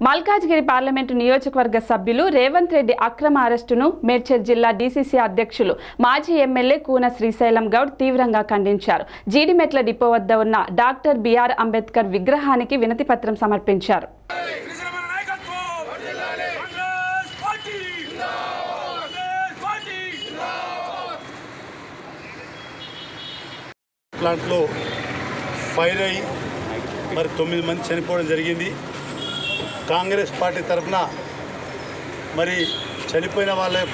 Malkajgiri parliament నియోజకవర్గ సభ్యులు రేవంత్ రెడ్డి అక్రమ అరెస్టును మేడ్చల్ జిల్లా డీసీసీ అధ్యక్షులు మాజీ ఎమ్మెల్యే కూన శ్రీశైలం గౌడ్ తీవ్రంగా ఖండించారు జీడిమెట్ల డిపో వద్ద ఉన్న డాక్టర్ బిఆర్ అంబేద్కర్ విగ్రహానికి వినతి పత్రం సమర్పించారు శ్రీశ్రమణ నాయకత్వం కాంగ్రెస్ పార్టీ కాంగ్రెస్ పార్టీ ప్లాంట్లో ఫైర్ అయ్యి మరి తొమ్మిది మంది చనిపోవడం జరిగింది కాంగ్రెస్ పార్టీ తరఫున మరి చనిపోయిన వాళ్ళ యొక్క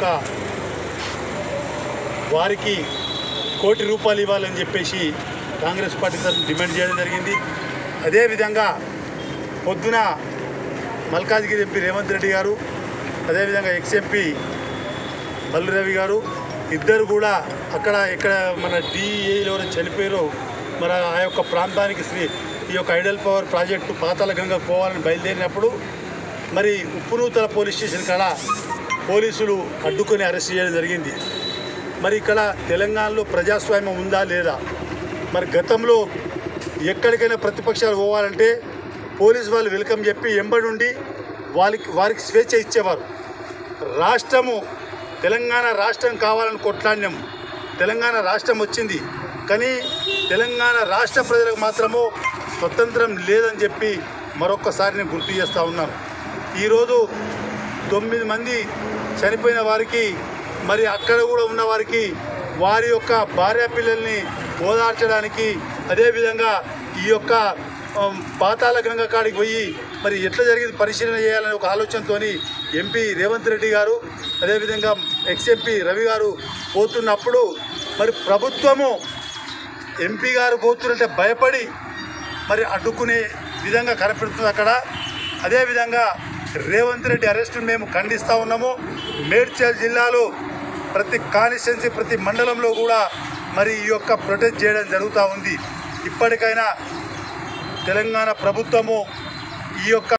వారికి కోటి రూపాయలు ఇవ్వాలని చెప్పేసి కాంగ్రెస్ పార్టీ తరఫున డిమాండ్ చేయడం జరిగింది అదేవిధంగా పొద్దున మల్కాజ్గిరి ఎంపీ రేవంత్ రెడ్డి గారు అదేవిధంగా ఎక్స్ ఎంపీ మల్లు రవి గారు ఇద్దరు కూడా అక్కడ ఇక్కడ మన డిఏలో చనిపోయారో మన ఆ యొక్క ప్రాంతానికి శ్రీ ఈ యొక్క hydel power project Patala Ganga పోవాలని బయలుదేరినప్పుడు మరి ఉప్పునూతల పోలీస్ స్టేషన్ కాడ పోలీసులు అడ్డుకొని అరెస్ట్ చేయడం జరిగింది మరి ఇక్కడ తెలంగాణలో ప్రజాస్వామ్యం ఉందా లేదా మరి గతంలో ఎక్కడికైనా ప్రతిపక్షాలు పోవాలంటే పోలీసు వాళ్ళు వెల్కమ్ చెప్పి ఎంబడుండి వాళ్ళకి వారికి స్వేచ్ఛ ఇచ్చేవారు రాష్ట్రము తెలంగాణ రాష్ట్రం కావాలని కొట్లాడినాం తెలంగాణ రాష్ట్రం వచ్చింది కానీ తెలంగాణ రాష్ట్ర ప్రజలకు మాత్రము స్వతంత్రం లేదని చెప్పి మరొక్కసారి నేను గుర్తు చేస్తూ ఉన్నాను ఈరోజు తొమ్మిది మంది చనిపోయిన వారికి మరి అక్కడ కూడా ఉన్న వారికి వారి యొక్క భార్య పిల్లల్ని ఓదార్చడానికి అదేవిధంగా ఈ యొక్క ఆమ్, పాతాళ గంగ కాడికి పోయి మరి ఎట్లా జరిగింది పరిశీలన చేయాలనే ఒక ఆలోచనతో ఎంపీ రేవంత్ రెడ్డి గారు అదేవిధంగా ఎక్స్ ఎంపీ రవి గారు పోతున్నప్పుడు మరి ప్రభుత్వము ఎంపీ గారు పోతున్నట్టే భయపడి మరి అడ్డుకునే విధంగా కనపడుతుంది అక్కడ అదేవిధంగా రేవంత్ రెడ్డి అరెస్టును మేము ఖండిస్తూ ఉన్నాము మేడ్చల్ జిల్లాలో ప్రతి కాన్స్టిట్యున్సీ ప్రతి మండలంలో కూడా మరి ఈ యొక్క ప్రొటెస్ట్ చేయడం జరుగుతూ ఉంది ఇప్పటికైనా తెలంగాణ ప్రభుత్వము ఈ యొక్క